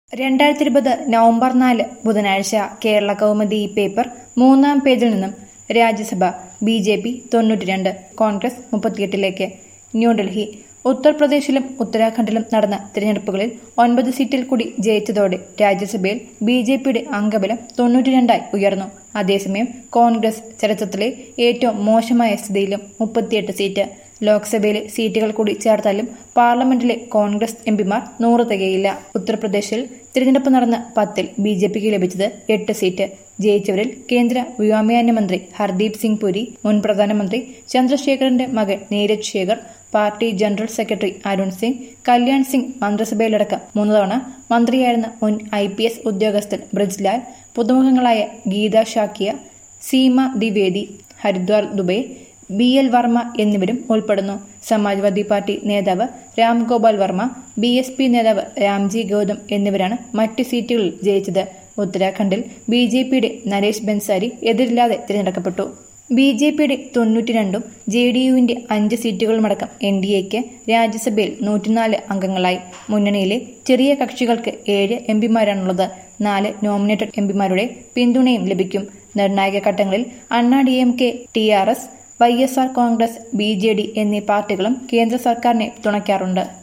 രണ്ടായിരത്തി ഇരുപത് നവംബർ നാല് ബുധനാഴ്ച കേരള കൗമുദി പേപ്പർ മൂന്നാം പേജിൽ നിന്നും രാജ്യസഭ ബി ജെ പി തൊണ്ണൂറ്റിരണ്ട് കോൺഗ്രസ് മുപ്പത്തിയെട്ടിലേക്ക് ന്യൂഡൽഹി ഉത്തർപ്രദേശിലും ഉത്തരാഖണ്ഡിലും നടന്ന തിരഞ്ഞെടുപ്പുകളിൽ ഒൻപത് സീറ്റിൽ കൂടി ജയിച്ചതോടെ രാജ്യസഭയിൽ ബി ജെ പിയുടെ അംഗബലം തൊണ്ണൂറ്റിരണ്ടായി ഉയർന്നു അതേസമയം കോൺഗ്രസ് ചരിത്രത്തിലെ ഏറ്റവും മോശമായ സ്ഥിതിയിലും മുപ്പത്തിയെട്ട് സീറ്റ് ലോക്സഭയിലെ സീറ്റുകൾ കൂടി ചേർത്താലും പാർലമെന്റിലെ കോൺഗ്രസ് എംപിമാർ നൂറ് തികയില്ല ഉത്തർപ്രദേശിൽ തിരഞ്ഞെടുപ്പ് നടന്ന പത്തിൽ ബി ജെ പിക്ക് ലഭിച്ചത് എട്ട് സീറ്റ് ജയിച്ചവരിൽ കേന്ദ്ര വ്യോമയാന മന്ത്രി ഹർദീപ് സിംഗ് പുരി മുൻ പ്രധാനമന്ത്രി ചന്ദ്രശേഖറിന്റെ മകൻ Neeraj Shekhar party general secretary Arun Singh Kalyan Singh മന്ത്രിസഭയിലടക്കം മൂന്ന് തവണ മന്ത്രിയായിരുന്ന മുൻ ഐ പി എസ് ഉദ്യോഗസ്ഥൻ ബ്രിജ്ലാൽ പുതുമുഖങ്ങളായ ഗീത ഷാക്കിയ സീമ ദ്വിവേദി ഹരിദ്വാർ ദുബെ ബി എൽ വർമ്മ എന്നിവരും ഉൾപ്പെടുന്നു സമാജ്വാദി പാർട്ടി നേതാവ് Ram Gopal Verma B S P നേതാവ് രാംജി ഗൌതം എന്നിവരാണ് മറ്റ് സീറ്റുകളിൽ ജയിച്ചത് ഉത്തരാഖണ്ഡിൽ ബി ജെ പിയുടെ നരേഷ് ബൻസാരി എതിരില്ലാതെ തിരഞ്ഞെടുക്കപ്പെട്ടു ബി ജെ പിയുടെ തൊണ്ണൂറ്റിരണ്ടും ജെ ഡി യുവിന്റെ അഞ്ച് സീറ്റുകളുമടക്കം എൻ ഡി എക്ക് രാജ്യസഭയിൽ നൂറ്റിനാല് അംഗങ്ങളായി മുന്നണിയിലെ ചെറിയ കക്ഷികൾക്ക് ഏഴ് എംപിമാരാണുള്ളത് നാല് നോമിനേറ്റഡ് എംപിമാരുടെ പിന്തുണയും ലഭിക്കും നിർണായക ഘട്ടങ്ങളിൽ Anna D M K T R S Y S R Congress B J D എന്നീ പാർട്ടികളും കേന്ദ്ര സർക്കാരിനെ തുണയ്ക്കാറുണ്ട്